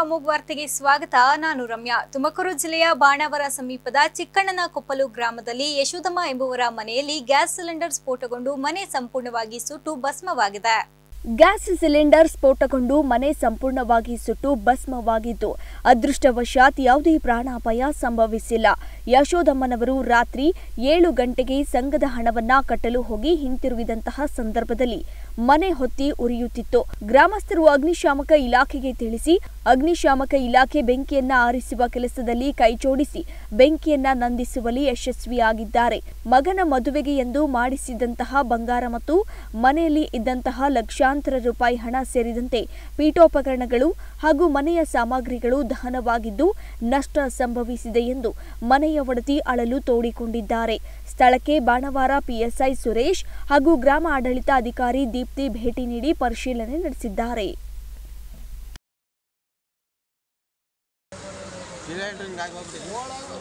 ಅಮೋಘ್ ವಾರ್ತೆಗೆ ಸ್ವಾಗತ ನಾನು ರಮ್ಯಾ ತುಮಕೂರು ಜಿಲ್ಲೆಯ ಬಾಣಾವರ ಸಮೀಪದ ಚಿಕ್ಕಣ್ಣನ ಕೊಪ್ಪಲು ಗ್ರಾಮದಲ್ಲಿ ಯಶೋಧಮ್ಮ ಎಂಬುವರ ಮನೆಯಲ್ಲಿ ಗ್ಯಾಸ್ ಸಿಲಿಂಡರ್ ಸ್ಫೋಟಗೊಂಡು ಮನೆ ಸಂಪೂರ್ಣವಾಗಿ ಸುಟ್ಟು ಭಸ್ಮವಾಗಿದೆ ಗ್ಯಾಸ್ ಸಿಲಿಂಡರ್ ಸ್ಫೋಟಗೊಂಡು ಮನೆ ಸಂಪೂರ್ಣವಾಗಿ ಸುಟ್ಟು ಭಸ್ಮವಾಗಿದ್ದು ಅದೃಷ್ಟವಶಾತ್ ಯಾವುದೇ ಪ್ರಾಣಾಪಾಯ ಸಂಭವಿಸಿಲ್ಲ ಯಶೋದಮ್ಮನವರು ರಾತ್ರಿ ಏಳು ಗಂಟೆಗೆ ಸಂಘದ ಹಣವನ್ನ ಕಟ್ಟಲು ಹೋಗಿ ಹಿಂತಿರುಗಿದಂತಹ ಸಂದರ್ಭದಲ್ಲಿ ಮನೆ ಹೊತ್ತಿ ಉರಿಯುತ್ತಿತ್ತು ಗ್ರಾಮಸ್ಥರು ಅಗ್ನಿಶಾಮಕ ಇಲಾಖೆಗೆ ತಿಳಿಸಿ ಅಗ್ನಿಶಾಮಕ ಇಲಾಖೆ ಬೆಂಕಿಯನ್ನ ಆರಿಸುವ ಕೆಲಸದಲ್ಲಿ ಕೈಜೋಡಿಸಿ ಬೆಂಕಿಯನ್ನ ನಂದಿಸುವಲ್ಲಿ ಯಶಸ್ವಿಯಾಗಿದ್ದಾರೆ ಮಗನ ಮದುವೆಗೆ ಎಂದು ಮಾಡಿಸಿದಂತಹ ಬಂಗಾರ ಮತ್ತು ಮನೆಯಲ್ಲಿ ಇದ್ದಂತಹ ಲಕ್ಷಾಂತರ ರೂಪಾಯಿ ಹಣ ಸೇರಿದಂತೆ ಪೀಠೋಪಕರಣಗಳು ಹಾಗೂ ಮನೆಯ ಸಾಮಗ್ರಿಗಳು ದಹನವಾಗಿದ್ದು ನಷ್ಟ ಸಂಭವಿಸಿದೆ ಎಂದು ಮನೆಯ ಒಡತಿ ಅಳಲು ತೋಡಿಕೊಂಡಿದ್ದಾರೆ ಸ್ಥಳಕ್ಕೆ ಬಾಣವಾರ ಪಿಎಸ್ಐ ಸುರೇಶ್ ಹಾಗೂ ಗ್ರಾಮ ಆಡಳಿತ ಅಧಿಕಾರಿ ದೀಪ್ತಿ ಭೇಟಿ ನೀಡಿ ಪರಿಶೀಲನೆ ನಡೆಸಿದ್ದಾರೆ ಸಿಲಿಂಡ್ರಿಂಗ್ ಆಗೋಗ್ಬಿಟ್ಟಿದೆ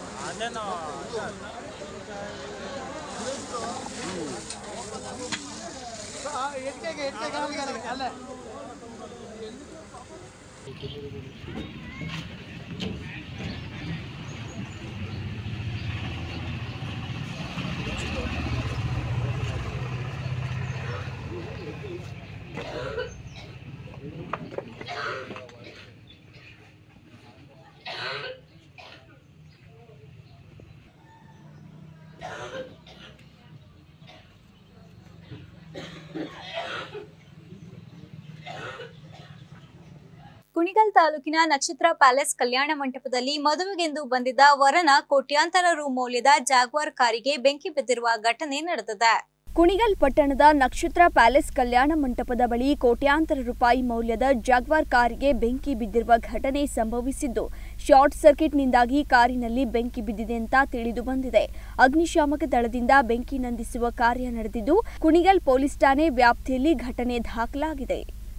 ಕುಣಿಗಲ್ ತಾಲೂಕಿನ ನಕ್ಷತ್ರ ಪ್ಯಾಲೇಸ್ ಕಲ್ಯಾಣ ಮಂಟಪದಲ್ಲಿ ಮದುವೆಗೆಂದು ಬಂದಿದ್ದ ವರನ ಕೋಟ್ಯಾಂತರ ರು ಮೌಲ್ಯದ ಜಾಗ್ವಾರ್ ಕಾರಿಗೆ ಬೆಂಕಿ ಬಿದ್ದಿರುವ ಘಟನೆ ನಡೆದಿದೆ ಕುಣಿಗಲ್ ಪಟ್ಟಣದ ನಕ್ಷತ್ರ ಪ್ಯಾಲೇಸ್ ಕಲ್ಯಾಣ ಮಂಟಪದ ಬಳಿ ಕೋಟ್ಯಾಂತರ ರೂಪಾಯಿ ಮೌಲ್ಯದ ಜಾಗ್ವಾರ್ ಕಾರಿಗೆ ಬೆಂಕಿ ಬಿದ್ದಿರುವ ಘಟನೆ ಸಂಭವಿಸಿದ್ದು ಶಾರ್ಟ್ ಸರ್ಕ್ಯೂಟ್ನಿಂದಾಗಿ ಕಾರಿನಲ್ಲಿ ಬೆಂಕಿ ಬಿದ್ದಿದೆ ಅಂತ ತಿಳಿದು ಬಂದಿದೆ ಅಗ್ನಿಶಾಮಕ ದಳದಿಂದ ಬೆಂಕಿ ನಂದಿಸುವ ಕಾರ್ಯ ನಡೆದಿದ್ದು ಕುಣಿಗಲ್ ಪೊಲೀಸ್ ಠಾಣೆ ವ್ಯಾಪ್ತಿಯಲ್ಲಿ ಘಟನೆ ದಾಖಲಾಗಿದೆ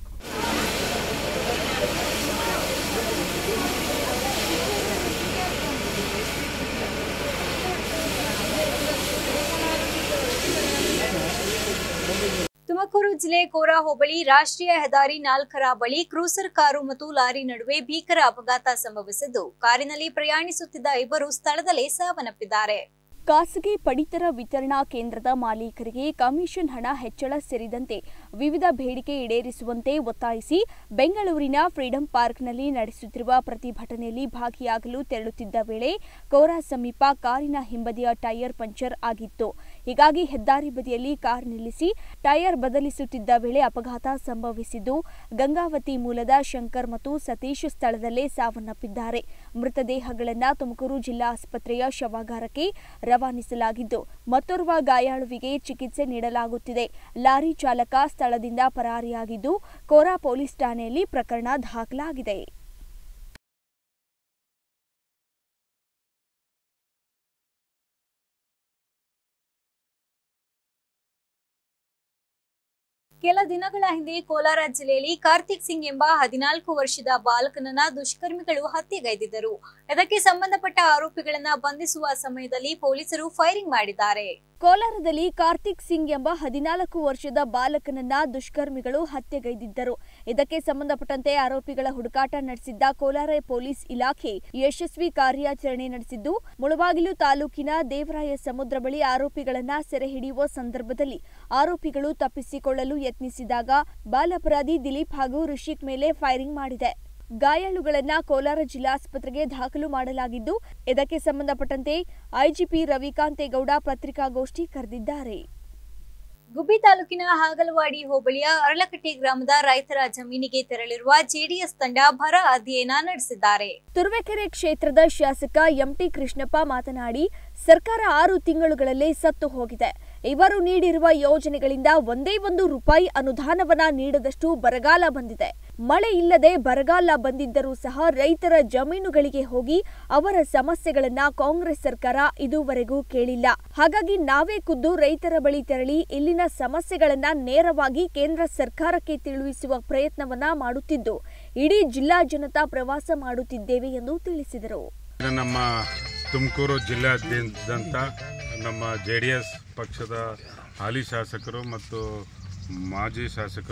ತುಮಕೂರು ಜಿಲ್ಲೆ ಕೋರಾ ಹೋಬಳಿ ರಾಷ್ಟ್ರೀಯ ಹೆದ್ದಾರಿ ನಾಲ್ಕರ ಬಳಿ ಕ್ರೂಸರ್ ಕಾರು ಮತ್ತು ಲಾರಿ ನಡುವೆ ಭೀಕರ ಅಪಘಾತ ಸಂಭವಿಸಿದ್ದು ಕಾರಿನಲ್ಲಿ ಪ್ರಯಾಣಿಸುತ್ತಿದ್ದ ಇಬ್ಬರು ಸ್ಥಳದಲ್ಲೇ ಸಾವನ್ನಪ್ಪಿದ್ದಾರೆ ಖಾಸಗಿ ಪಡಿತರ ವಿತರಣಾ ಕೇಂದ್ರದ ಮಾಲೀಕರಿಗೆ ಕಮಿಷನ್ ಹಣ ಹೆಚ್ಚಳ ಸೇರಿದಂತೆ ವಿವಿಧ ಬೇಡಿಕೆ ಈಡೇರಿಸುವಂತೆ ಒತ್ತಾಯಿಸಿ ಬೆಂಗಳೂರಿನ ಫ್ರೀಡಂ ಪಾರ್ಕ್ನಲ್ಲಿ ನಡೆಸುತ್ತಿರುವ ಪ್ರತಿಭಟನೆಯಲ್ಲಿ ಭಾಗಿಯಾಗಲು ತೆರಳುತ್ತಿದ್ದ ವೇಳೆ ಕೋರಾ ಸಮೀಪ ಕಾರಿನ ಹಿಂಬದಿಯ ಟೈರ್ ಪಂಚರ್ ಆಗಿತ್ತು ಹೀಗಾಗಿ ಹೆದ್ದಾರಿ ಬದಿಯಲ್ಲಿ ಕಾರ್ ನಿಲ್ಲಿಸಿ ಟೈರ್ ಬದಲಿಸುತ್ತಿದ್ದ ವೇಳೆ ಅಪಘಾತ ಸಂಭವಿಸಿದ್ದು ಗಂಗಾವತಿ ಮೂಲದ ಶಂಕರ್ ಮತ್ತು ಸತೀಶ್ ಸ್ಥಳದಲ್ಲೇ ಸಾವನ್ನಪ್ಪಿದ್ದಾರೆ ಮೃತದೇಹಗಳನ್ನು ತುಮಕೂರು ಜಿಲ್ಲಾ ಆಸ್ಪತ್ರೆಯ ಶವಾಗಾರಕ್ಕೆ ರವಾನಿಸಲಾಗಿದ್ದು ಮತ್ತೋರ್ವ ಗಾಯಾಳುವಿಗೆ ಚಿಕಿತ್ಸೆ ನೀಡಲಾಗುತ್ತಿದೆ ಲಾರಿ ಚಾಲಕ ಸ್ಥಳದಿಂದ ಪರಾರಿಯಾಗಿದ್ದು ಕೋರಾ ಪೊಲೀಸ್ ಠಾಣೆಯಲ್ಲಿ ಪ್ರಕರಣ ದಾಖಲಾಗಿದೆ ಕೆಲ ದಿನಗಳ ಹಿಂದೆ ಕೋಲಾರ ಜಿಲ್ಲೆಯಲ್ಲಿ ಕಾರ್ತಿಕ್ ಸಿಂಗ್ ಎಂಬ ಹದಿನಾಲ್ಕು ವರ್ಷದ ಬಾಲಕನನ್ನ ದುಷ್ಕರ್ಮಿಗಳು ಹತ್ಯೆಗೈದಿದ್ದರು ಇದಕ್ಕೆ ಸಂಬಂಧಪಟ್ಟ ಆರೋಪಿಗಳನ್ನ ಬಂಧಿಸುವ ಸಮಯದಲ್ಲಿ ಪೊಲೀಸರು ಫೈರಿಂಗ್ ಮಾಡಿದ್ದಾರೆ ಕೋಲಾರದಲ್ಲಿ ಕಾರ್ತಿಕ್ ಸಿಂಗ್ ಎಂಬ ಹದಿನಾಲ್ಕು ವರ್ಷದ ಬಾಲಕನನ್ನ ದುಷ್ಕರ್ಮಿಗಳು ಹತ್ಯೆಗೈದಿದ್ದರು ಇದಕ್ಕೆ ಸಂಬಂಧಪಟ್ಟಂತೆ ಆರೋಪಿಗಳ ಹುಡುಕಾಟ ನಡೆಸಿದ್ದ ಕೋಲಾರ ಪೊಲೀಸ್ ಇಲಾಖೆ ಯಶಸ್ವಿ ಕಾರ್ಯಾಚರಣೆ ನಡೆಸಿದ್ದು ಮುಳಬಾಗಿಲು ತಾಲೂಕಿನ ದೇವರಾಯ ಸಮುದ್ರ ಬಳಿ ಆರೋಪಿಗಳನ್ನ ಸೆರೆ ಹಿಡಿಯುವ ಸಂದರ್ಭದಲ್ಲಿ ಆರೋಪಿಗಳು ತಪ್ಪಿಸಿಕೊಳ್ಳಲು ಯತ್ನಿಸಿದಾಗ ಬಾಲಾಪರಾಧಿ ದಿಲೀಪ್ ಹಾಗೂ ಋಷಿಕ್ ಮೇಲೆ ಫೈರಿಂಗ್ ಮಾಡಿದೆ ಗಾಯಾಳುಗಳನ್ನ ಕೋಲಾರ ಜಿಲ್ಲಾಸ್ಪತ್ರೆಗೆ ದಾಖಲು ಮಾಡಲಾಗಿದ್ದು ಇದಕ್ಕೆ ಸಂಬಂಧಪಟ್ಟಂತೆ ಐಜಿಪಿ ರವಿಕಾಂತೇಗೌಡ ಪತ್ರಿಕಾಗೋಷ್ಠಿ ಕರೆದಿದ್ದಾರೆ ಗುಬ್ಬಿ ತಾಲೂಕಿನ ಹಾಗಲವಾಡಿ ಹೋಬಳಿಯ ಅರಳಕಟ್ಟಿ ಗ್ರಾಮದ ರೈತರ ಜಮೀನಿಗೆ ತೆರಳಿರುವ ಜೆಡಿಎಸ್ ತಂಡ ಬರ ಅಧ್ಯಯನ ನಡೆಸಿದ್ದಾರೆ ತುರುವೇಕೆರೆ ಕ್ಷೇತ್ರದ ಶಾಸಕ ಎಂಟಿ ಕೃಷ್ಣಪ್ಪ ಮಾತನಾಡಿ ಸರ್ಕಾರ ಆರು ತಿಂಗಳುಗಳಲ್ಲೇ ಸತ್ತು ಹೋಗಿದೆ ಇವರು ನೀಡಿರುವ ಯೋಜನೆಗಳಿಂದ ಒಂದೇ ಒಂದು ರೂಪಾಯಿ ಅನುದಾನವನ್ನ ನೀಡದಷ್ಟು ಬರಗಾಲ ಬಂದಿದೆ ಮಳೆ ಇಲ್ಲದೆ ಬರಗಾಲ ಬಂದಿದ್ದರೂ ಸಹ ರೈತರ ಜಮೀನುಗಳಿಗೆ ಹೋಗಿ ಅವರ ಸಮಸ್ಯೆಗಳನ್ನ ಕಾಂಗ್ರೆಸ್ ಸರ್ಕಾರ ಇದುವರೆಗೂ ಕೇಳಿಲ್ಲ ಹಾಗಾಗಿ ನಾವೇ ಖುದ್ದು ರೈತರ ಬಳಿ ತೆರಳಿ ಇಲ್ಲಿನ ಸಮಸ್ಯೆಗಳನ್ನ ನೇರವಾಗಿ ಕೇಂದ್ರ ಸರ್ಕಾರಕ್ಕೆ ತಿಳಿಸುವ ಪ್ರಯತ್ನವನ್ನ ಮಾಡುತ್ತಿದ್ದು ಇಡೀ ಜಿಲ್ಲಾ ಜನತಾ ಪ್ರವಾಸ ಮಾಡುತ್ತಿದ್ದೇವೆ ಎಂದು ತಿಳಿಸಿದರು ಇದು ನಮ್ಮ ತುಮಕೂರು ಜಿಲ್ಲಾದ್ಯಂತ ನಮ್ಮ ಜೆ ಡಿ ಎಸ್ ಪಕ್ಷದ ಹಾಲಿ ಶಾಸಕರು ಮತ್ತು ಮಾಜಿ ಶಾಸಕರು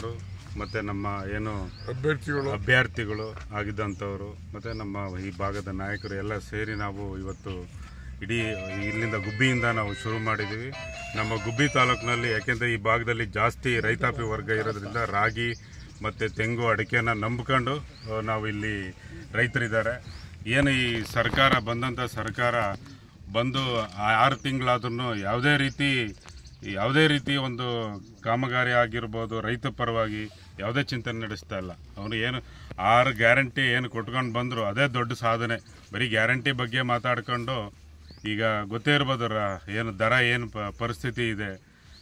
ಮತ್ತು ನಮ್ಮ ಏನು ಅಭ್ಯರ್ಥಿಗಳು ಅಭ್ಯರ್ಥಿಗಳು ಆಗಿದ್ದಂಥವರು ಮತ್ತು ನಮ್ಮ ಈ ಭಾಗದ ನಾಯಕರು ಎಲ್ಲ ಸೇರಿ ನಾವು ಇವತ್ತು ಇಡೀ ಇಲ್ಲಿಂದ ಗುಬ್ಬಿಯಿಂದ ನಾವು ಶುರು ಮಾಡಿದ್ದೀವಿ ನಮ್ಮ ಗುಬ್ಬಿ ತಾಲೂಕಿನಲ್ಲಿ ಯಾಕೆಂದರೆ ಈ ಭಾಗದಲ್ಲಿ ಜಾಸ್ತಿ ರೈತಾಪಿ ವರ್ಗ ಇರೋದ್ರಿಂದ ರಾಗಿ ಮತ್ತು ತೆಂಗು ಅಡಿಕೆನ ನಂಬ್ಕೊಂಡು ಆ, ನಾವು ಇಲ್ಲಿ ರೈತರಿದ್ದಾರೆ ಏನು ಈ ಸರ್ಕಾರ ಬಂದಂಥ ಸರ್ಕಾರ ಬಂದು ಆ- ಆರು ತಿಂಗಳಾದ್ರೂ ಯಾವುದೇ ರೀತಿ ಯಾವುದೇ ರೀತಿ ಒಂದು ಕಾಮಗಾರಿ ಆಗಿರ್ಬೋದು ರೈತ ಪರವಾಗಿ ಯಾವುದೇ ಚಿಂತನೆ ನಡೆಸ್ತಾ ಇಲ್ಲ ಅವನು ಏನು ಆರು ಗ್ಯಾರಂಟಿ ಏನು ಕೊಟ್ಕೊಂಡು ಬಂದರು ಅದೇ ದೊಡ್ಡ ಸಾಧನೆ ಬರೀ ಗ್ಯಾರಂಟಿ ಬಗ್ಗೆ ಮಾತಾಡ್ಕೊಂಡು ಈಗ ಗೊತ್ತೇ ಇರ್ಬೋದು ರ- ಏನು ದರ ಏನು ಪ- ಪರಿಸ್ಥಿತಿ ಇದೆ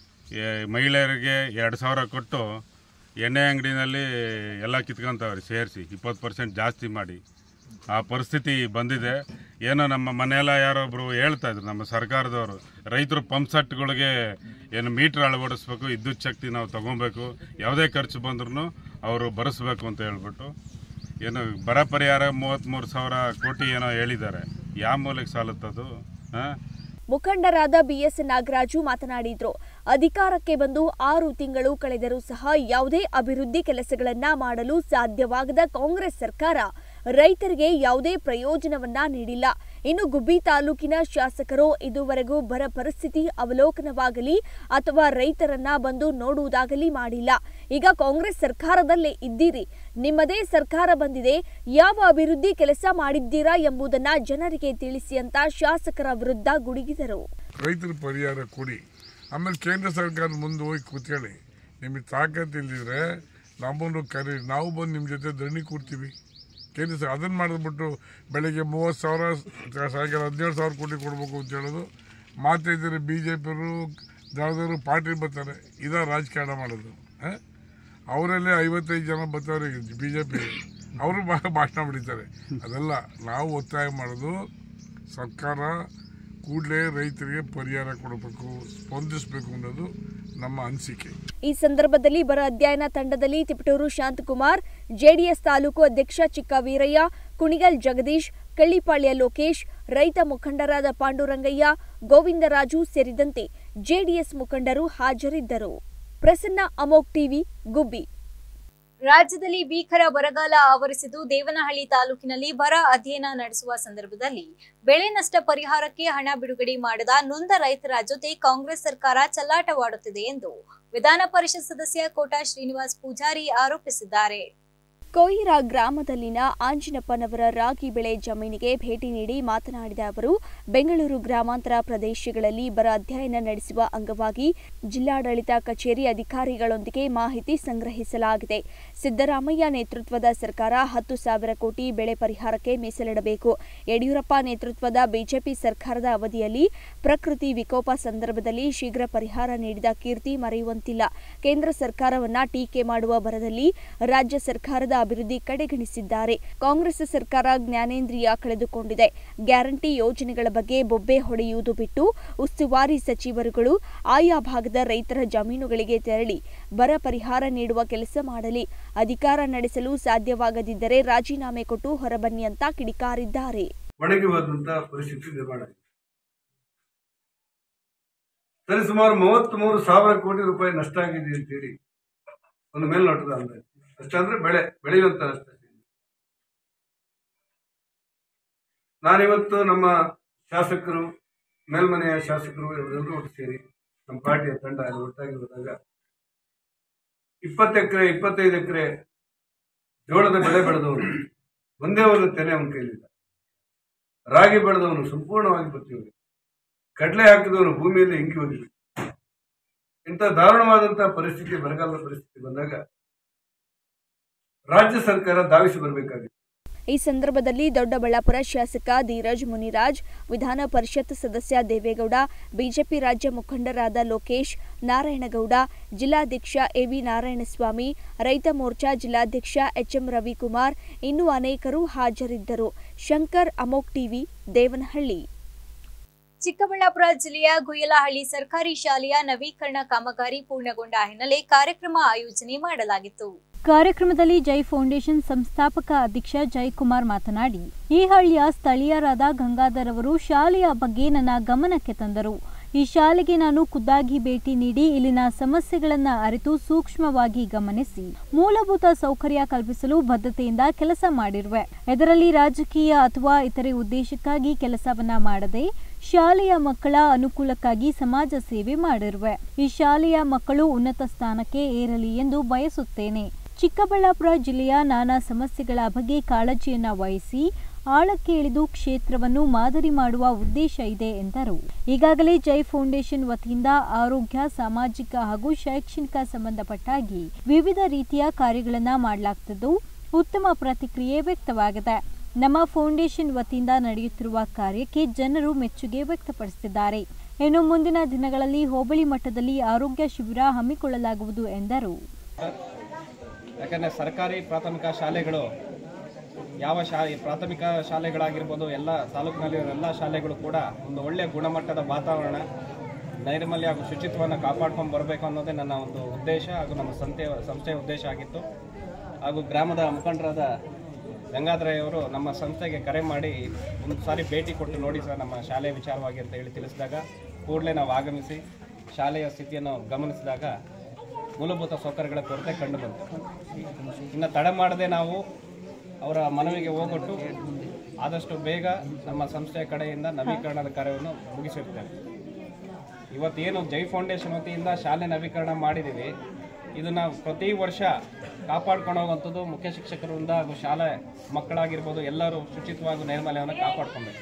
ಏ- ಮಹಿಳೆಯರಿಗೆ ಎರಡು ಸಾವಿರ ಕೊಟ್ಟು ಎಣ್ಣೆ ಅಂಗಡಿನಲ್ಲಿ ಎಲ್ಲ ಕಿತ್ಕೊಂತವ್ರೆ ಸೇರಿಸಿ ಇಪ್ಪತ್ತು ಪರ್ಸೆಂಟ್ ಜಾಸ್ತಿ ಮಾಡಿ ಆ ಪರಿಸ್ಥಿತಿ ಬಂದಿದೆ ಏನೋ ನಮ್ಮ ಮನೆಯೆಲ್ಲ ಯಾರೊಬ್ಬರು ಹೇಳ್ತಾ ಇದ್ರು ನಮ್ಮ ಸರ್ಕಾರದವರು ರೈತರು ಪಂಪ್ ಸೆಟ್ಗಳಿಗೆ ಏನು ಮೀಟ್ರ್ ಅಳವಡಿಸ್ಬೇಕು ವಿದ್ಯುತ್ ಶಕ್ತಿ ನಾವು ತಗೊಬೇಕು ಯಾವುದೇ ಖರ್ಚು ಬಂದ್ರೂ ಅವರು ಭರಿಸ್ಬೇಕು ಅಂತ ಹೇಳ್ಬಿಟ್ಟು ಏನು ಬರ ಪರಿಹಾರ ಮೂವತ್ತ್ಮೂರು ಸಾವಿರ ಕೋಟಿ ಏನೋ ಹೇಳಿದ್ದಾರೆ ಯಾವ ಮೂಲಕ್ಕೆ ಸಾಲುತ್ತದು ಹಾಂ ಮುಖಂಡರಾದ ಬಿಎಸ್ ನಾಗರಾಜು ಮಾತನಾಡಿದ್ರು ಅಧಿಕಾರಕ್ಕೆ ಬಂದು ಆರು ತಿಂಗಳು ಕಳೆದರೂ ಸಹ ಯಾವುದೇ ಅಭಿವೃದ್ಧಿ ಕೆಲಸಗಳನ್ನ ಮಾಡಲು ಸಾಧ್ಯವಾಗದ ಕಾಂಗ್ರೆಸ್ ಸರ್ಕಾರ ರೈತರಿಗೆ ಯಾವುದೇ ಪ್ರಯೋಜನವನ್ನ ನೀಡಿಲ್ಲ ಇನ್ನು ಗುಬ್ಬಿ ತಾಲೂಕಿನ ಶಾಸಕರು ಇದುವರೆಗೂ ಬರ ಪರಿಸ್ಥಿತಿ ಅವಲೋಕನವಾಗಲಿ ಅಥವಾ ರೈತರನ್ನ ಬಂದು ನೋಡುವುದಾಗಲಿ ಮಾಡಿಲ್ಲ ಈಗ ಕಾಂಗ್ರೆಸ್ ಸರ್ಕಾರದಲ್ಲೇ ಇದ್ದೀರಿ ನಿಮ್ಮದೇ ಸರ್ಕಾರ ಬಂದಿದೆ ಯಾವ ಅಭಿವೃದ್ಧಿ ಕೆಲಸ ಮಾಡಿದ್ದೀರಾ ಎಂಬುದನ್ನ ಜನರಿಗೆ ತಿಳಿಸಿ ಅಂತ ಶಾಸಕರ ವಿರುದ್ಧ ಗುಡುಗಿದರು ರೈತರ ಪರಿಹಾರ ಕೊಡಿ ಆಮೇಲೆ ಕೇಂದ್ರ ಸರ್ಕಾರ ಮುಂದೆ ಹೋಗಿ ಕೂತ್ಕೊಳ್ಳಿ ನಿಮಗೆ ತಾಕತ್ತು ಇಲ್ದಿದ್ರೆ ನಮ್ಮನ್ನು ಕರಿ ನಾವು ಬಂದು ನಿಮ್ಮ ಜೊತೆ ಧರಣಿ ಕೊಡ್ತೀವಿ ಕೇಂದ್ರ ಸರ್ ಅದನ್ನು ಮಾಡಿದ್ಬಿಟ್ಟು ಬೆಳಗ್ಗೆ ಮೂವತ್ತು ಸಾವಿರ ಸಾಯಂಕಾಲ ಹದಿನೇಳು ಸಾವಿರ ಕೋಟಿ ಕೊಡಬೇಕು ಅಂತ ಹೇಳೋದು ಮಾತಾಡಿದರೆ ಬಿ ಜೆ ಪಿಯವರು ದಳದವರು ಪಾರ್ಟಿ ಬರ್ತಾರೆ ಇದ ರಾಜಕಾರಣ ಮಾಡೋದು ಹಾಂ ಅವರಲ್ಲೇ ಐವತ್ತೈದು ಜನ ಬರ್ತಾರೆ ಬಿ ಜೆ ಪಿ ಅವರು ಭಾಷಣ ಬಿಡಿತಾರೆ ಅದೆಲ್ಲ ನಾವು ಒತ್ತಾಯ ಮಾಡೋದು ಸರ್ಕಾರ ಕೂಡಲೇ ರೈತರಿಗೆ ಪರಿಹಾರ ಕೊಡಬೇಕು ಸ್ಪಂದಿಸಬೇಕು ಅನ್ನೋದು ನಮ್ಮ ಅನಿಸಿಕೆ ಈ ಸಂದರ್ಭದಲ್ಲಿ ಬರ ಅಧ್ಯಯನ ತಂಡದಲ್ಲಿ ತಿಪಟೂರು ಶಾಂತಕುಮಾರ್ ಜೆಡಿಎಸ್ ತಾಲೂಕು ಅಧ್ಯಕ್ಷ ಚಿಕ್ಕ ವೀರಯ್ಯ ಕುಣಿಗಲ್ ಜಗದೀಶ್ ಕಳ್ಳಿಪಾಳ್ಯ ಲೋಕೇಶ್ ರೈತ ಮುಖಂಡರಾದ ಪಾಂಡುರಂಗಯ್ಯ ಗೋವಿಂದರಾಜು ಸೇರಿದಂತೆ ಜೆಡಿಎಸ್ ಮುಖಂಡರು ಹಾಜರಿದ್ದರು ಪ್ರಸನ್ನ ಅಮೋಕ್ ಟಿವಿ ಗುಬ್ಬಿ ರಾಜ್ಯದಲ್ಲಿ ಭೀಕರ ಬರಗಾಲ ಆವರಿಸಿದ್ದು ದೇವನಹಳ್ಳಿ ತಾಲೂಕಿನಲ್ಲಿ ಬರ ಅಧ್ಯಯನ ನಡೆಸುವ ಸಂದರ್ಭದಲ್ಲಿ ಬೆಳೆ ನಷ್ಟ ಪರಿಹಾರಕ್ಕೆ ಹಣ ಬಿಡುಗಡೆ ಮಾಡದ ನೊಂದ ರೈತರ ಜೊತೆ ಕಾಂಗ್ರೆಸ್ ಸರ್ಕಾರ ಚೆಲ್ಲಾಟವಾಡುತ್ತಿದೆ ಎಂದು ವಿಧಾನ ಪರಿಷತ್ ಸದಸ್ಯ ಕೋಟಾ ಶ್ರೀನಿವಾಸ್ ಪೂಜಾರಿ ಆರೋಪಿಸಿದ್ದಾರೆ ಕೊಯ್ರಾ ಗ್ರಾಮದಲ್ಲಿನ ಆಂಜಿನಪ್ಪನವರ ರಾಗಿ ಬೆಳೆ ಜಮೀನಿಗೆ ಭೇಟಿ ನೀಡಿ ಮಾತನಾಡಿದ ಅವರು ಬೆಂಗಳೂರು ಗ್ರಾಮಾಂತರ ಪ್ರದೇಶಗಳಲ್ಲಿ ಬರ ಅಧ್ಯಯನ ನಡೆಸುವ ಅಂಗವಾಗಿ ಜಿಲ್ಲಾಡಳಿತ ಕಚೇರಿ ಅಧಿಕಾರಿಗಳೊಂದಿಗೆ ಮಾಹಿತಿ ಸಂಗ್ರಹಿಸಲಾಗಿದೆ ಸಿದ್ದರಾಮಯ್ಯ ನೇತೃತ್ವದ ಸರ್ಕಾರ ಹತ್ತು ಸಾವಿರ ಕೋಟಿ ಬೆಳೆ ಪರಿಹಾರಕ್ಕೆ ಮೀಸಲಿಡಬೇಕು ಯಡಿಯೂರಪ್ಪ ನೇತೃತ್ವದ ಬಿಜೆಪಿ ಸರ್ಕಾರದ ಅವಧಿಯಲ್ಲಿ ಪ್ರಕೃತಿ ವಿಕೋಪ ಸಂದರ್ಭದಲ್ಲಿ ಶೀಘ್ರ ಪರಿಹಾರ ನೀಡಿದ ಕೀರ್ತಿ ಮರೆಯುವಂತಿಲ್ಲ ಕೇಂದ್ರ ಸರ್ಕಾರವನ್ನ ಟೀಕೆ ಮಾಡುವ ಭರದಲ್ಲಿ ರಾಜ್ಯ ಸರ್ಕಾರದ ಅಭಿವೃದ್ಧಿ ಕಡೆಗಣಿಸಿದ್ದಾರೆ ಕಾಂಗ್ರೆಸ್ ಸರ್ಕಾರ ಜ್ಞಾನೇಂದ್ರಿಯ ಕಳೆದುಕೊಂಡಿದೆ ಗ್ಯಾರಂಟಿ ಯೋಜನೆಗಳ ಬಗ್ಗೆ ಬೊಬ್ಬೆ ಹೊಡೆಯುವುದು ಬಿಟ್ಟು ಉಸ್ತುವಾರಿ ಸಚಿವರುಗಳು ಆಯಾ ಭಾಗದ ರೈತರ ಜಮೀನುಗಳಿಗೆ ತೆರಳಿ ಬರ ಪರಿಹಾರ ನೀಡುವ ಕೆಲಸ ಮಾಡಲಿ ಅಧಿಕಾರ ನಡೆಸಲು ಸಾಧ್ಯವಾಗದಿದ್ದರೆ ರಾಜೀನಾಮೆ ಕೊಟ್ಟು ಹೊರಬನ್ನಿ ಅಂತ ಕಿಡಿಕಾರಿದ್ದಾರೆ ಒಣಗಿ ಹೋದಂತ ಪರಿಸ್ಥಿತಿ ನಿರ್ಮಾಣ ಆಗಿದೆ ಸರಿ ಸುಮಾರು ಮೂವತ್ತ್ ಸಾವಿರ ಕೋಟಿ ರೂಪಾಯಿ ನಷ್ಟ ಆಗಿದೆ ಅಂತೇಳಿ ಒಂದು ಮೇಲ್ನೋಟದ ಅಂದಾಜು ನಷ್ಟ ಅಂದ್ರೆ ಬೆಳೆ ಬೆಳೆಯುವಂತ ನಷ್ಟ ನಾನಿವತ್ತು ನಮ್ಮ ಶಾಸಕರು ಮೇಲ್ಮನೆಯ ಶಾಸಕರು ಇವರೆಲ್ಲರೂ ಒಟ್ಟು ಸೇರಿ ನಮ್ಮ ಪಾರ್ಟಿಯ ತಂಡ ಎಲ್ಲ ಒಟ್ಟಾಗಿ ಹೋದಾಗ ಇಪ್ಪತ್ತು ಎಕರೆ ಇಪ್ಪತ್ತೈದು ಎಕರೆ ಜೋಳದ ಬೆಳೆ ಬೆಳೆದವನು ಒಂದೇ ಒಂದು ತೆನೆ ಅವನ ಕೈಲಿಲ್ಲ ರಾಗಿ ಬೆಳೆದವನು ಸಂಪೂರ್ಣವಾಗಿ ಬತ್ತಿ ಹೋಗಿದೆ ಕಡಲೆ ಹಾಕಿದವನು ಭೂಮಿಯಲ್ಲಿ ಇಂಗಿ ಹೋಗಿದೆ ಇಂಥ ದಾರುಣವಾದಂತಹ ಪರಿಸ್ಥಿತಿ ಬರಗಾಲದ ಪರಿಸ್ಥಿತಿ ಬಂದಾಗ ರಾಜ್ಯ ಸರ್ಕಾರ ಧಾವಿಸಿ ಬರಬೇಕಾಗಿತ್ತು ಈ ಸಂದರ್ಭದಲ್ಲಿ ದೊಡ್ಡಬಳ್ಳಾಪುರ ಶಾಸಕ ಧೀರಜ್ ಮುನಿರಾಜ್ ವಿಧಾನ ಪರಿಷತ್ ಸದಸ್ಯ ದೇವೇಗೌಡ ಬಿಜೆಪಿ ರಾಜ್ಯ ಮುಖಂಡರಾದ ಲೋಕೇಶ್ ನಾರಾಯಣಗೌಡ ಜಿಲ್ಲಾಧ್ಯಕ್ಷ ಎವಿ ನಾರಾಯಣಸ್ವಾಮಿ ರೈತ ಮೋರ್ಚಾ ಜಿಲ್ಲಾಧ್ಯಕ್ಷ ಎಚ್ಎಂ ರವಿಕುಮಾರ್ ಇನ್ನೂ ಅನೇಕರು ಹಾಜರಿದ್ದರು ಶಂಕರ್ ಅಮೋಕ್ ಟಿವಿ ದೇವನಹಳ್ಳಿ ಚಿಕ್ಕಬಳ್ಳಾಪುರ ಜಿಲ್ಲೆಯ ಗುಯಲಹಳ್ಳಿ ಸರ್ಕಾರಿ ಶಾಲೆಯ ನವೀಕರಣ ಕಾಮಗಾರಿ ಪೂರ್ಣಗೊಂಡ ಹಿನ್ನೆಲೆ ಕಾರ್ಯಕ್ರಮ ಆಯೋಜನೆ ಮಾಡಲಾಗಿತ್ತು ಕಾರ್ಯಕ್ರಮದಲ್ಲಿ ಜೈ ಫೌಂಡೇಶನ್ ಸಂಸ್ಥಾಪಕ ಅಧ್ಯಕ್ಷ ಜಯಕುಮಾರ್ ಮಾತನಾಡಿ ಈ ಹಳ್ಳಿಯ ಸ್ಥಳೀಯರಾದ ಗಂಗಾಧರ್ ಅವರು ಶಾಲೆಯ ಬಗ್ಗೆ ನನ್ನ ಗಮನಕ್ಕೆ ತಂದರು ಈ ಶಾಲೆಗೆ ನಾನು ಖುದ್ದಾಗಿ ಭೇಟಿ ನೀಡಿ ಇಲ್ಲಿನ ಸಮಸ್ಯೆಗಳನ್ನು ಅರಿತು ಸೂಕ್ಷ್ಮವಾಗಿ ಗಮನಿಸಿ ಮೂಲಭೂತ ಸೌಕರ್ಯ ಕಲ್ಪಿಸಲು ಬದ್ಧತೆಯಿಂದ ಕೆಲಸ ಮಾಡಿರುವೆ ಇದರಲ್ಲಿ ರಾಜಕೀಯ ಅಥವಾ ಇತರೆ ಉದ್ದೇಶಕ್ಕಾಗಿ ಕೆಲಸವನ್ನ ಮಾಡದೆ ಶಾಲೆಯ ಮಕ್ಕಳ ಅನುಕೂಲಕ್ಕಾಗಿ ಸಮಾಜ ಸೇವೆ ಮಾಡಿರುವೆ ಈ ಶಾಲೆಯ ಮಕ್ಕಳು ಉನ್ನತ ಸ್ಥಾನಕ್ಕೆ ಏರಲಿ ಎಂದು ಬಯಸುತ್ತೇನೆ ಚಿಕ್ಕಬಳ್ಳಾಪುರ ಜಿಲ್ಲೆಯ ನಾನಾ ಸಮಸ್ಯೆಗಳ ಬಗ್ಗೆ ಕಾಳಜಿಯನ್ನ ವಹಿಸಿ ಆಳಕ್ಕೆ ಇಳಿದು ಕ್ಷೇತ್ರವನ್ನು ಮಾದರಿ ಮಾಡುವ ಉದ್ದೇಶ ಇದೆ ಎಂದರು ಈಗಾಗಲೇ ಜೈ ಫೌಂಡೇಶನ್ ವತಿಯಿಂದ ಆರೋಗ್ಯ ಸಾಮಾಜಿಕ ಹಾಗೂ ಶೈಕ್ಷಣಿಕ ಸಂಬಂಧಪಟ್ಟಾಗಿ ವಿವಿಧ ರೀತಿಯ ಕಾರ್ಯಗಳನ್ನು ಮಾಡಲಾಗ್ತಿದ್ದು ಉತ್ತಮ ಪ್ರತಿಕ್ರಿಯೆ ವ್ಯಕ್ತವಾಗಿದೆ ನಮ್ಮ ಫೌಂಡೇಶನ್ ವತಿಯಿಂದ ನಡೆಯುತ್ತಿರುವ ಕಾರ್ಯಕ್ಕೆ ಜನರು ಮೆಚ್ಚುಗೆ ವ್ಯಕ್ತಪಡಿಸಿದ್ದಾರೆ ಇನ್ನು ಮುಂದಿನ ದಿನಗಳಲ್ಲಿ ಹೋಬಳಿ ಮಟ್ಟದಲ್ಲಿ ಆರೋಗ್ಯ ಶಿಬಿರ ಹಮ್ಮಿಕೊಳ್ಳಲಾಗುವುದು ಎಂದರು ಯಾಕಂದರೆ ಸರ್ಕಾರಿ ಪ್ರಾಥಮಿಕ ಶಾಲೆಗಳು ಯಾವ ಶಾ ಪ್ರಾಥಮಿಕ ಶಾಲೆಗಳಾಗಿರ್ಬೋದು ಎಲ್ಲ ತಾಲೂಕಿನಲ್ಲಿರೋ ಎಲ್ಲ ಶಾಲೆಗಳು ಕೂಡ ಒಂದು ಒಳ್ಳೆಯ ಗುಣಮಟ್ಟದ ವಾತಾವರಣ ನೈರ್ಮಲ್ಯ ಹಾಗೂ ಶುಚಿತ್ವವನ್ನು ಕಾಪಾಡ್ಕೊಂಡು ಬರಬೇಕು ಅನ್ನೋದೇ ನನ್ನ ಒಂದು ಉದ್ದೇಶ ಹಾಗೂ ನಮ್ಮ ಸಂಸ್ಥೆಯ ಸಂಸ್ಥೆಯ ಉದ್ದೇಶ ಆಗಿತ್ತು ಹಾಗೂ ಗ್ರಾಮದ ಮುಖಂಡರಾದ ಗಂಗಾಧರಯ್ಯವರು ನಮ್ಮ ಸಂಸ್ಥೆಗೆ ಕರೆ ಮಾಡಿ ಒಂದು ಸಾರಿ ಭೇಟಿ ಕೊಟ್ಟು ನೋಡಿ ಸರ್ ನಮ್ಮ ಶಾಲೆ ವಿಚಾರವಾಗಿ ಅಂತ ಹೇಳಿ ತಿಳಿಸಿದಾಗ ಕೂಡಲೇ ನಾವು ಆಗಮಿಸಿ ಶಾಲೆಯ ಸ್ಥಿತಿಯನ್ನು ಗಮನಿಸಿದಾಗ ಮೂಲಭೂತ ಸೌಕರ್ಯಗಳ ಕೊರತೆ ಕಂಡು ಬಂತು ಇನ್ನು ತಡ ಮಾಡದೆ ನಾವು ಅವರ ಮನವಿಗೆ ಹೋಗೊಟ್ಟು ಆದಷ್ಟು ಬೇಗ ನಮ್ಮ ಸಂಸ್ಥೆಯ ಕಡೆಯಿಂದ ನವೀಕರಣದ ಕಾರ್ಯವನ್ನು ಮುಗಿಸಿರ್ತೇವೆ ಇವತ್ತೇನು ಜೈ ಫೌಂಡೇಶನ್ ವತಿಯಿಂದ ಶಾಲೆ ನವೀಕರಣ ಮಾಡಿದ್ದೀವಿ ಇದನ್ನು ಪ್ರತಿ ವರ್ಷ ಕಾಪಾಡ್ಕೊಂಡು ಹೋಗುವಂಥದ್ದು ಮುಖ್ಯ ಶಿಕ್ಷಕರಿಂದ ಹಾಗೂ ಶಾಲೆ ಮಕ್ಕಳಾಗಿರ್ಬೋದು ಎಲ್ಲರೂ ಶುಚಿತ್ವ ಹಾಗೂ ನೈರ್ಮಲ್ಯವನ್ನು ಕಾಪಾಡ್ಕೊಬೇಕು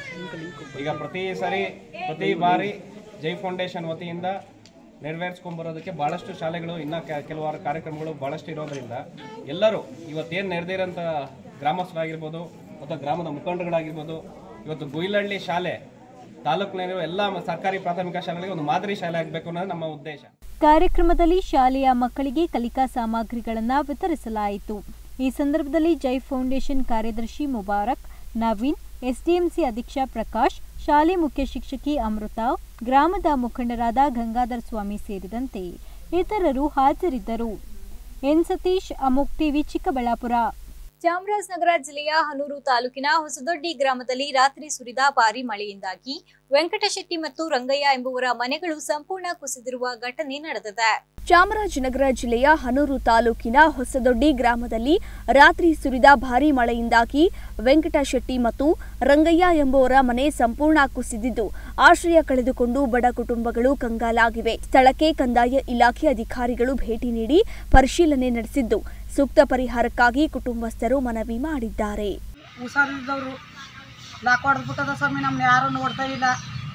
ಈಗ ಪ್ರತಿ ಸರಿ ಪ್ರತಿ ಬಾರಿ ಜೈ ಫೌಂಡೇಶನ್ ವತಿಯಿಂದ ನೆರವೇರಿಸ್ಕೊಂಡ್ಬರೋದಕ್ಕೆ ಭಾಳಷ್ಟು ಶಾಲೆಗಳು ಇನ್ನೂ ಕೆಲವಾರು ಕಾರ್ಯಕ್ರಮಗಳು ಭಾಳಷ್ಟು ಇರೋದ್ರಿಂದ ಎಲ್ಲರೂ ಇವತ್ತೇನು ನೆರೆದಿರೋಂಥ ಗ್ರಾಮಸ್ಥರಾಗಿರ್ಬೋದು ಅಥವಾ ಗ್ರಾಮದ ಮುಖಂಡರುಗಳಾಗಿರ್ಬೋದು ಇವತ್ತು ಗುಯಿಲಹಳ್ಳಿ ಶಾಲೆ ತಾಲೂಕಿನಲ್ಲಿರುವ ಎಲ್ಲ ಸರ್ಕಾರಿ ಪ್ರಾಥಮಿಕ ಶಾಲೆಗಳಿಗೆ ಒಂದು ಮಾದರಿ ಶಾಲೆ ಆಗಬೇಕು ಅನ್ನೋದು ನಮ್ಮ ಉದ್ದೇಶ ಕಾರ್ಯಕ್ರಮದಲ್ಲಿ ಶಾಲೆಯ ಮಕ್ಕಳಿಗೆ ಕಲಿಕಾ ಸಾಮಗ್ರಿಗಳನ್ನು ವಿತರಿಸಲಾಯಿತು ಈ ಸಂದರ್ಭದಲ್ಲಿ ಜೈ ಫೌಂಡೇಶನ್ ಕಾರ್ಯದರ್ಶಿ ಮುಬಾರಕ್ ನವೀನ್ ಎಸ್ಡಿಎಂಸಿ ಅಧ್ಯಕ್ಷ ಪ್ರಕಾಶ್ ಶಾಲೆ ಮುಖ್ಯ ಶಿಕ್ಷಕಿ ಅಮೃತ ಗ್ರಾಮದ ಮುಖಂಡರಾದ ಗಂಗಾಧರ ಸ್ವಾಮಿ ಸೇರಿದಂತೆ ಇತರರು ಹಾಜರಿದ್ದರು ಎನ್ ಸತೀಶ್ ಅಮೋಕ್ ಟಿವಿ ಚಿಕ್ಕಬಳ್ಳಾಪುರ ಚಾಮರಾಜನಗರ ಜಿಲ್ಲೆಯ ಹನೂರು ತಾಲೂಕಿನ ಹೊಸದೊಡ್ಡಿ ಗ್ರಾಮದಲ್ಲಿ ರಾತ್ರಿ ಸುರಿದ ಭಾರಿ ಮಳೆಯಿಂದಾಗಿ ವೆಂಕಟಶೆಟ್ಟಿ ಮತ್ತು ರಂಗಯ್ಯ ಎಂಬುವರ ಮನೆಗಳು ಸಂಪೂರ್ಣ ಕುಸಿದಿರುವ ಘಟನೆ ನಡೆದಿದೆ ಚಾಮರಾಜನಗರ ಜಿಲ್ಲೆಯ ಹನೂರು ತಾಲೂಕಿನ ಹೊಸದೊಡ್ಡಿ ಗ್ರಾಮದಲ್ಲಿ ರಾತ್ರಿ ಸುರಿದ ಭಾರೀ ಮಳೆಯಿಂದಾಗಿ ವೆಂಕಟಶೆಟ್ಟಿ ಮತ್ತು ರಂಗಯ್ಯ ಎಂಬುವರ ಮನೆ ಸಂಪೂರ್ಣ ಕುಸಿದಿದ್ದು ಆಶ್ರಯ ಕಳೆದುಕೊಂಡು ಬಡ ಕುಟುಂಬಗಳು ಕಂಗಾಲಾಗಿವೆ ಸ್ಥಳಕ್ಕೆ ಕಂದಾಯ ಇಲಾಖೆ ಅಧಿಕಾರಿಗಳು ಭೇಟಿ ನೀಡಿ ಪರಿಶೀಲನೆ ನಡೆಸಿದ್ದು ಸೂಕ್ತ ಪರಿಹಾರಕ್ಕಾಗಿ ಕುಟುಂಬಸ್ಥರು ಮನವಿ ಮಾಡಿದ್ದಾರೆ ಹುಷಾರಿದ್ದವರು ಲಾಕ್ ಹೊಡೆದ್ಬಿಟ್ಟದ ಸ್ವಾಮಿ ನಮ್ನ ಯಾರು ನೋಡ್ತಾ ಇಲ್ಲ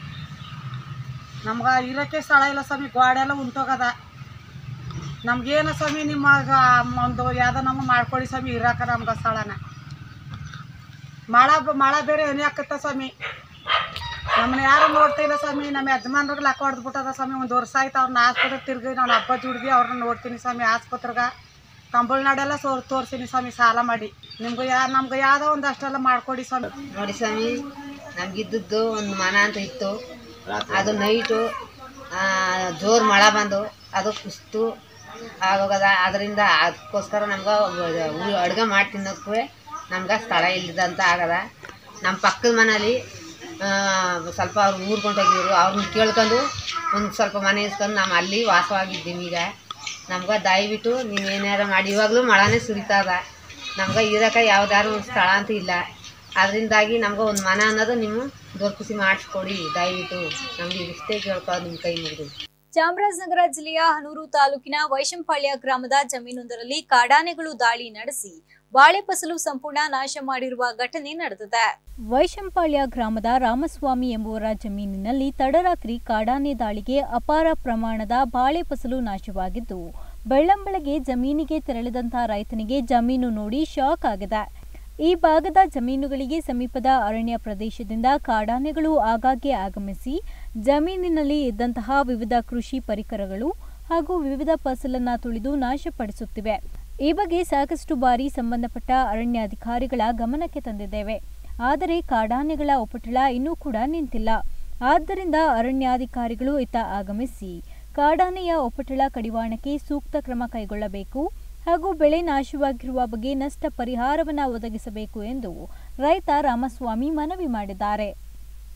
ನಮ್ಗೆ ಇರೋಕ್ಕೆ ಸ್ಥಳ ಇಲ್ಲ ಸ್ವಾಮಿ ಗೋಡೆ ಎಲ್ಲ ಉಂಟೋಗದ ನಮ್ಗೇನು ಸ್ವಾಮಿ ನಿಮ್ಮ ಒಂದು ಯಾವುದೋ ನಮ್ಮ ಮಾಡ್ಕೊಳ್ಳಿ ಸ್ವಾಮಿ ಇರಾಕ ನಮ್ಗೆ ಸ್ಥಳನ ಮಳೆ ಬ- ಮಳೆ ಬೇರೆ ಎನೆ ಹಾಕತ್ತ ಸ್ವಾಮಿ ನಮ್ಮನ್ನ ಯಾರು ನೋಡ್ತಾ ಇಲ್ಲ ಸ್ವಾಮಿ ನಮ್ಮ ಯಜಮಾನ್ರಿಗೆ ಲಾಕ್ ಹೊಡೆದ್ಬಿಟ್ಟದ ಸ್ವಾಮಿ ಒಂದು ವರ್ಷ ಆಯ್ತು ಅವ್ರನ್ನ ಆಸ್ಪತ್ರೆಗೆ ತಿರ್ಗಿ ನಾನು ಹಬ್ಬ ಜುಡ್ದು ಅವ್ರನ್ನ ನೋಡ್ತೀನಿ ಸ್ವಾಮಿ ಆಸ್ಪತ್ರೆಗೆ ಕಂಬಳ್ನಾಡೆಲ್ಲ ಸೋರ್ ತೋರ್ಸೀನಿ ಸ್ವಾಮಿ ಸಾಲ ಮಾಡಿ ನಿಮ್ಗೆ ಯಾ ನಮ್ಗೆ ಯಾವುದೋ ಒಂದು ಅಷ್ಟೆಲ್ಲ ಮಾಡ್ಕೊಡಿ ಸ್ವಾಮಿ ನೋಡಿ ಸ್ವಾಮಿ ನಮ್ಗಿದ್ದದ್ದು ಒಂದು ಮನ ಅಂತ ಇತ್ತು ಅದು ನೈಟು ಜೋರು ಮಳೆ ಬಂದು ಅದು ಕುಸ್ತು ಆಗೋಗದ ಅದರಿಂದ ಅದಕ್ಕೋಸ್ಕರ ನಮ್ಗೆ ಅಡುಗೆ ಮಾಡಿ ತಿನ್ನೋಕ್ಕೂ ನಮ್ಗೆ ಸ್ಥಳ ಇಲ್ಲದಂತ ಆಗದ ನಮ್ಮ ಪಕ್ಕದ ಮನೇಲಿ ಸ್ವಲ್ಪ ಅವ್ರು ಊರ್ಕೊಂಡೋಗಿದ್ರು ಅವ್ರನ್ನ ಕೇಳ್ಕೊಂಡು ಒಂದು ಸ್ವಲ್ಪ ಮನೆ ಇಸ್ಕೊಂಡು ನಾವು ಅಲ್ಲಿ ವಾಸವಾಗಿದ್ದೀವಿ ಈಗ ನಮ್ಗೆ ದಯವಿಟ್ಟು ನೀವು ಏನಾರ ಮಾಡಿ ಇವಾಗಲೂ ಮಳೆನೇ ಸುರಿತದ ನಮ್ಗೆ ಇರೋಕೆ ಯಾವ್ದಾದ್ರು ಒಂದು ಸ್ಥಳ ಅಂತ ಇಲ್ಲ ಅದರಿಂದಾಗಿ ನಮ್ಗೆ ಒಂದು ಮನ ಅನ್ನೋದು ನೀವು ದೊರಕಿಸಿ ಮಾಡಿಸ್ಕೊಡಿ ದಯವಿಟ್ಟು ನಮ್ಗೆ ಇಷ್ಟೇ ಕೇಳ್ಕೊಳ್ಳೋದು ನಿಮ್ಮ ಕೈ ಮುಗಿದು ಚಾಮರಾಜನಗರ ಜಿಲ್ಲೆಯ ಹನೂರು ತಾಲೂಕಿನ ವೈಶಂಪಾಳ್ಯ ಗ್ರಾಮದ ಜಮೀನೊಂದರಲ್ಲಿ ಕಾಡಾನೆಗಳು ದಾಳಿ ನಡೆಸಿ ಬಾಳೆ ಫಸಲು ಸಂಪೂರ್ಣ ನಾಶ ಮಾಡಿರುವ ಘಟನೆ ನಡೆದಿದೆ ವೈಶಂಪಾಳ್ಯ ಗ್ರಾಮದ ರಾಮಸ್ವಾಮಿ ಎಂಬುವರ ಜಮೀನಿನಲ್ಲಿ ತಡರಾತ್ರಿ ಕಾಡಾನೆ ದಾಳಿಗೆ ಅಪಾರ ಪ್ರಮಾಣದ ಬಾಳೆ ಫಸಲು ನಾಶವಾಗಿದ್ದು ಬೆಳ್ಳಂಬೆಳಗ್ಗೆ ಜಮೀನಿಗೆ ತೆರಳಿದಂತ ರೈತನಿಗೆ ಜಮೀನು ನೋಡಿ ಶಾಕ್ ಆಗಿದೆ ಈ ಭಾಗದ ಜಮೀನುಗಳಿಗೆ ಸಮೀಪದ ಅರಣ್ಯ ಪ್ರದೇಶದಿಂದ ಕಾಡಾನೆಗಳು ಆಗಾಗ್ಗೆ ಆಗಮಿಸಿ ಜಮೀನಿನಲ್ಲಿ ಇದ್ದಂತಹ ವಿವಿಧ ಕೃಷಿ ಪರಿಕರಗಳು ಹಾಗೂ ವಿವಿಧ ಫಸಲನ್ನ ತುಳಿದು ನಾಶಪಡಿಸುತ್ತಿವೆ ಈ ಬಗ್ಗೆ ಸಾಕಷ್ಟು ಬಾರಿ ಸಂಬಂಧಪಟ್ಟ ಅರಣ್ಯಾಧಿಕಾರಿಗಳ ಗಮನಕ್ಕೆ ತಂದಿದ್ದೇವೆ ಆದರೆ ಕಾಡಾನೆಗಳ ಉಪಟಳ ಇನ್ನೂ ಕೂಡ ನಿಂತಿಲ್ಲ ಆದ್ದರಿಂದ ಅರಣ್ಯಾಧಿಕಾರಿಗಳು ಇತ್ತ ಆಗಮಿಸಿ ಕಾಡಾನೆಯ ಉಪಟಳ ಕಡಿವಾಣಕ್ಕೆ ಸೂಕ್ತ ಕ್ರಮ ಕೈಗೊಳ್ಳಬೇಕು ಹಾಗೂ ಬೆಳೆ ನಾಶವಾಗಿರುವ ಬಗ್ಗೆ ನಷ್ಟ ಪರಿಹಾರವನ್ನು ಒದಗಿಸಬೇಕು ಎಂದು ರೈತ ರಾಮಸ್ವಾಮಿ ಮನವಿ ಮಾಡಿದ್ದಾರೆ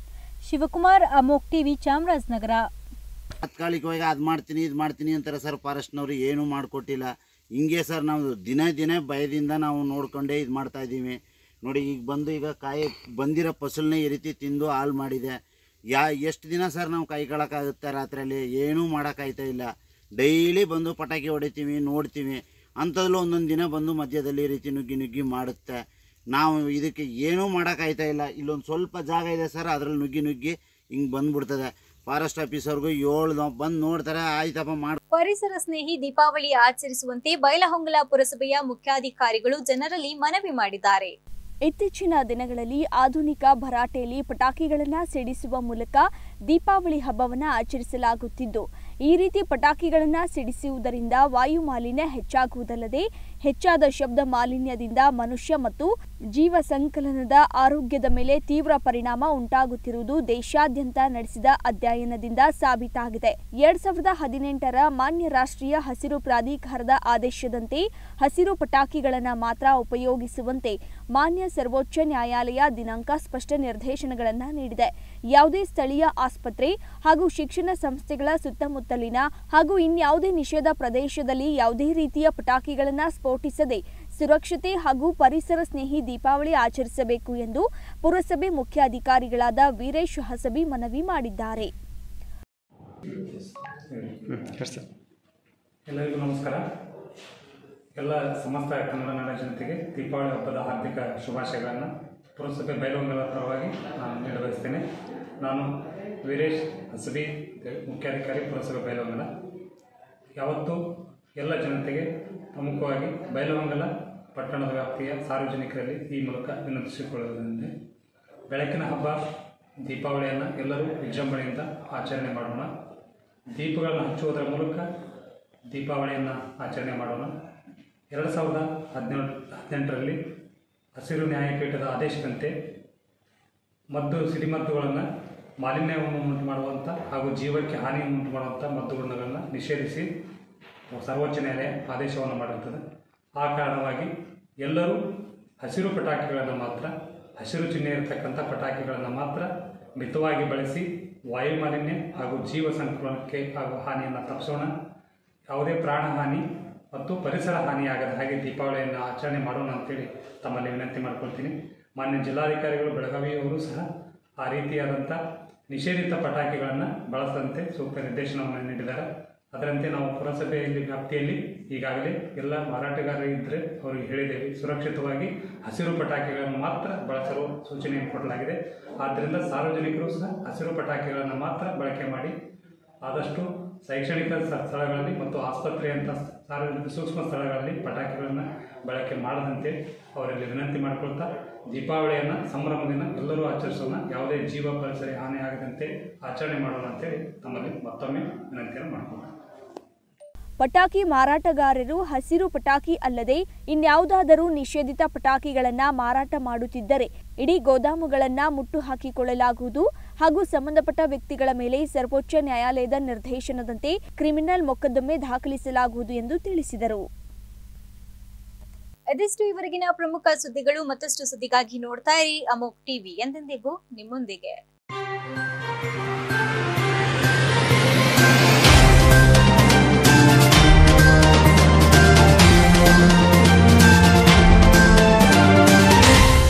ಶಿವಕುಮಾರ್ ಅಮೋಕ್ ಟಿವಿ ಚಾಮರಾಜನಗರ ತಾತ್ಕಾಲಿಕವಾಗಿ ಅದು ಮಾಡ್ತೀನಿ ಇದು ಮಾಡ್ತೀನಿ ಅಂತಾರೆ ಸರ್ ಫಾರೆಸ್ಟ್ನವರು ಏನೂ ಮಾಡಿಕೊಟ್ಟಿಲ್ಲ ಹಿಂಗೆ ಸರ್ ನಾವು ದಿನ ದಿನ ಭಯದಿಂದ ನಾವು ನೋಡ್ಕೊಂಡೇ ಇದು ಮಾಡ್ತಾ ಇದ್ದೀವಿ ನೋಡಿ ಈಗ ಬಂದು ಈಗ ಕಾಯಿ ಬಂದಿರೋ ಫಸಲನ್ನೇ ಈ ರೀತಿ ತಿಂದು ಹಾಳು ಮಾಡಿದೆ ಯಾ ಎಷ್ಟು ದಿನ ಸರ್ ನಾವು ಕೈಗೊಳಕ್ಕಾಗುತ್ತೆ ರಾತ್ರಿಯಲ್ಲಿ ಏನೂ ಮಾಡೋಕ್ಕಾಯ್ತಾ ಇಲ್ಲ ಡೈಲಿ ಬಂದು ಪಟಾಕಿ ಹೊಡಿತೀವಿ ನೋಡ್ತೀವಿ ಅಂಥದ್ರಲ್ಲೂ ಒಂದೊಂದು ದಿನ ಬಂದು ಮಧ್ಯದಲ್ಲಿ ಈ ರೀತಿ ನುಗ್ಗಿ ನುಗ್ಗಿ ಮಾಡುತ್ತೆ ನಾವು ಇದಕ್ಕೆ ಏನೂ ಮಾಡೋಕ್ಕಾಯ್ತಾ ಇಲ್ಲ ಇಲ್ಲೊಂದು ಸ್ವಲ್ಪ ಜಾಗ ಇದೆ ಸರ್ ಅದರಲ್ಲಿ ನುಗ್ಗಿ ನುಗ್ಗಿ ಹಿಂಗೆ ಬಂದ್ಬಿಡ್ತದೆ ಫಾರೆಸ್ಟ್ ಆಫೀಸರ್ಗೂ ಏಳು ಬಂದು ನೋಡ್ತಾರೆ ಆಯ್ತಪ್ಪ ಮಾಡಿ ಪರಿಸರ ಸ್ನೇಹಿ ದೀಪಾವಳಿ ಆಚರಿಸುವಂತೆ ಬೈಲಹೊಂಗಲ ಪುರಸಭೆಯ ಮುಖ್ಯಾಧಿಕಾರಿಗಳು ಜನರಲ್ಲಿ ಮನವಿ ಮಾಡಿದ್ದಾರೆ ಇತ್ತೀಚಿನ ದಿನಗಳಲ್ಲಿ ಆಧುನಿಕ ಭರಾಟೆಯಲ್ಲಿ ಪಟಾಕಿಗಳನ್ನು ಸಿಡಿಸುವ ಮೂಲಕ ದೀಪಾವಳಿ ಹಬ್ಬವನ್ನು ಆಚರಿಸಲಾಗುತ್ತಿದ್ದು ಈ ರೀತಿ ಪಟಾಕಿಗಳನ್ನು ಸಿಡಿಸುವುದರಿಂದ ವಾಯು ಮಾಲಿನ್ಯ ಹೆಚ್ಚಾಗುವುದಲ್ಲದೆ ಹೆಚ್ಚಾದ ಶಬ್ದ ಮಾಲಿನ್ಯದಿಂದ ಮನುಷ್ಯ ಮತ್ತು ಜೀವ ಸಂಕಲನದ ಆರೋಗ್ಯದ ಮೇಲೆ ತೀವ್ರ ಪರಿಣಾಮ ಉಂಟಾಗುತ್ತಿರುವುದು ದೇಶಾದ್ಯಂತ ನಡೆಸಿದ ಅಧ್ಯಯನದಿಂದ ಸಾಬೀತಾಗಿದೆ ಎರಡ್ ಸಾವಿರದ ಹದಿನೆಂಟರ ಮಾನ್ಯ ರಾಷ್ಟ್ರೀಯ ಹಸಿರು ಪ್ರಾಧಿಕಾರದ ಆದೇಶದಂತೆ ಹಸಿರು ಪಟಾಕಿಗಳನ್ನು ಮಾತ್ರ ಉಪಯೋಗಿಸುವಂತೆ ಮಾನ್ಯ ಸರ್ವೋಚ್ಚ ನ್ಯಾಯಾಲಯ ದಿನಾಂಕ ಸ್ಪಷ್ಟ ನಿರ್ದೇಶನಗಳನ್ನು ನೀಡಿದೆ ಯಾವುದೇ ಸ್ಥಳೀಯ ಆಸ್ಪತ್ರೆ ಹಾಗೂ ಶಿಕ್ಷಣ ಸಂಸ್ಥೆಗಳ ಸುತ್ತಮುತ್ತಲಿನ ಹಾಗೂ ಇನ್ಯಾವುದೇ ನಿಷೇಧ ಪ್ರದೇಶದಲ್ಲಿ ಯಾವುದೇ ರೀತಿಯ ಪಟಾಕಿಗಳನ್ನು ಸ್ಫೋಟಿಸದೆ ಸುರಕ್ಷತೆ ಹಾಗೂ ಪರಿಸರ ಸ್ನೇಹಿ ದೀಪಾವಳಿ ಆಚರಿಸಬೇಕು ಎಂದು ಪುರಸಭೆ ಮುಖ್ಯಾಧಿಕಾರಿಗಳಾದ ವೀರೇಶ್ ಹಸಬಿ ಮನವಿ ಮಾಡಿದ್ದಾರೆ ಎಲ್ಲರಿಗೂ ನಮಸ್ಕಾರ ಎಲ್ಲ ಸಮಸ್ತ ಕನ್ನಡ ನಾಡ ಜನತೆಗೆ ದೀಪಾವಳಿ ಹಬ್ಬದ ಹಾರ್ದಿಕ ಶುಭಾಶಯಗಳನ್ನು ಪುರಸಭೆ ಬೈಲೊಂಗಲ ಪರವಾಗಿ ನಾನು ನಿರ್ವಹಿಸ್ತೇನೆ ನಾನು ವೀರೇಶ್ ಹಸಬಿ ಮುಖ್ಯಾಧಿಕಾರಿ ಪುರಸಭೆ ಬೈಲೊಂಗಲ ಯಾವತ್ತೂ ಎಲ್ಲ ಜನತೆಗೆ ಪ್ರಮುಖವಾಗಿ ಬೈಲಹೊಂಗಲ ಪಟ್ಟಣದ ವ್ಯಾಪ್ತಿಯ ಸಾರ್ವಜನಿಕರಲ್ಲಿ ಈ ಮೂಲಕ ವಿನಂತಿಸಿಕೊಳ್ಳುವುದೆಂದರೆ ಬೆಳಕಿನ ಹಬ್ಬ ದೀಪಾವಳಿಯನ್ನು ಎಲ್ಲರೂ ವಿಜೃಂಭಣೆಯಿಂದ ಆಚರಣೆ ಮಾಡೋಣ ದೀಪಗಳನ್ನು ಹಚ್ಚುವುದರ ಮೂಲಕ ದೀಪಾವಳಿಯನ್ನು ಆಚರಣೆ ಮಾಡೋಣ ಎರಡು ಸಾವಿರದ ಹದಿನೇಳು ಹದಿನೆಂಟರಲ್ಲಿ ಹಸಿರು ನ್ಯಾಯಪೀಠದ ಆದೇಶದಂತೆ ಮದ್ದು ಸಿಡಿಮದ್ದುಗಳನ್ನು ಮಾಲಿನ್ಯವನ್ನು ಉಂಟು ಮಾಡುವಂಥ ಹಾಗೂ ಜೀವಕ್ಕೆ ಹಾನಿಯನ್ನು ಉಂಟು ಮಾಡುವಂಥ ಮದ್ದುಗಳನ್ನು ನಿಷೇಧಿಸಿ ಸರ್ವೋಚ್ಚ ನ್ಯಾಯಾಲಯ ಆದೇಶವನ್ನು ಮಾಡಿರುತ್ತದೆ ಆ ಕಾರಣವಾಗಿ ಎಲ್ಲರೂ ಹಸಿರು ಪಟಾಕಿಗಳನ್ನು ಮಾತ್ರ ಹಸಿರು ಚಿಹ್ನೆ ಇರತಕ್ಕಂಥ ಪಟಾಕಿಗಳನ್ನು ಮಾತ್ರ ಮಿತವಾಗಿ ಬಳಸಿ ವಾಯು ಮಾಲಿನ್ಯ ಹಾಗೂ ಜೀವ ಸಂಕಲನಕ್ಕೆ ಹಾಗೂ ಹಾನಿಯನ್ನು ತಪ್ಪಿಸೋಣ ಯಾವುದೇ ಪ್ರಾಣ ಹಾನಿ ಮತ್ತು ಪರಿಸರ ಹಾನಿಯಾಗದ ಹಾಗೆ ದೀಪಾವಳಿಯನ್ನು ಆಚರಣೆ ಮಾಡೋಣ ಅಂತೇಳಿ ತಮ್ಮಲ್ಲಿ ವಿನಂತಿ ಮಾಡ್ಕೊಳ್ತೀನಿ ಮಾನ್ಯ ಜಿಲ್ಲಾಧಿಕಾರಿಗಳು ಬೆಳಗಾವಿಯವರು ಸಹ ಆ ರೀತಿಯಾದಂಥ ನಿಷೇಧಿತ ಪಟಾಕಿಗಳನ್ನು ಬಳಸದಂತೆ ಸೂಕ್ತ ನಿರ್ದೇಶನವನ್ನು ನೀಡಿದ್ದಾರೆ ಅದರಂತೆ ನಾವು ಪುರಸಭೆಯಲ್ಲಿ ವ್ಯಾಪ್ತಿಯಲ್ಲಿ ಈಗಾಗಲೇ ಎಲ್ಲ ಮಾರಾಟಗಾರರು ಇದ್ದರೆ ಅವರಿಗೆ ಹೇಳಿದ್ದೇವೆ ಸುರಕ್ಷಿತವಾಗಿ ಹಸಿರು ಪಟಾಕಿಗಳನ್ನು ಮಾತ್ರ ಬಳಸಲು ಸೂಚನೆಯನ್ನು ಕೊಡಲಾಗಿದೆ ಆದ್ದರಿಂದ ಸಾರ್ವಜನಿಕರು ಸಹ ಹಸಿರು ಪಟಾಕಿಗಳನ್ನು ಮಾತ್ರ ಬಳಕೆ ಮಾಡಿ ಆದಷ್ಟು ಶೈಕ್ಷಣಿಕ ಸ- ಸ್ಥಳಗಳಲ್ಲಿ ಮತ್ತು ಆಸ್ಪತ್ರೆಯಂಥ ಸಾರ್ವಜನಿಕ ಸೂಕ್ಷ್ಮ ಸ್ಥಳಗಳಲ್ಲಿ ಪಟಾಕಿಗಳನ್ನು ಬಳಕೆ ಮಾಡದಂತೆ ಅವರಲ್ಲಿ ವಿನಂತಿ ಮಾಡಿಕೊಳ್ತಾ ದೀಪಾವಳಿಯನ್ನು ಸಂಭ್ರಮದಿಂದ ಎಲ್ಲರೂ ಆಚರಿಸೋಣ ಯಾವುದೇ ಜೀವ ಪರಿಸರ ಹಾನಿ ಆಗದಂತೆ ಆಚರಣೆ ಮಾಡೋಣ ಅಂತೇಳಿ ತಮ್ಮಲ್ಲಿ ಮತ್ತೊಮ್ಮೆ ವಿನಂತಿಯನ್ನು ಮಾಡಿಕೊಳ್ಳೋಣ ಪಟಾಕಿ ಮಾರಾಟಗಾರರು ಹಸಿರು ಪಟಾಕಿ ಅಲ್ಲದೆ ಇನ್ಯಾವುದಾದರೂ ನಿಷೇಧಿತ ಪಟಾಕಿಗಳನ್ನ ಮಾರಾಟ ಮಾಡುತ್ತಿದ್ದರೆ ಇಡೀ ಗೋದಾಮುಗಳನ್ನ ಮುಟ್ಟು ಹಾಕಿಕೊಳ್ಳಲಾಗುವುದು ಹಾಗೂ ಸಂಬಂಧಪಟ್ಟ ವ್ಯಕ್ತಿಗಳ ಮೇಲೆ ಸರ್ವೋಚ್ಚ ನ್ಯಾಯಾಲಯದ ನಿರ್ದೇಶನದಂತೆ ಕ್ರಿಮಿನಲ್ ಮೊಕದ್ದಮೆ ದಾಖಲಿಸಲಾಗುವುದು ಎಂದು ತಿಳಿಸಿದರು ಇದಿಷ್ಟು ಇವರೆಗಿನ ಪ್ರಮುಖ ಸುದ್ದಿಗಳು ಮತ್ತಷ್ಟು ಸುದ್ದಿಗಾಗಿ ನೋಡ್ತಾ ಇರಿ ಅಮೋಕ್ ಟಿವಿ ಎಂದೆಂದಿಗೂ ನಿಮ್ಮೊಂದಿಗೆ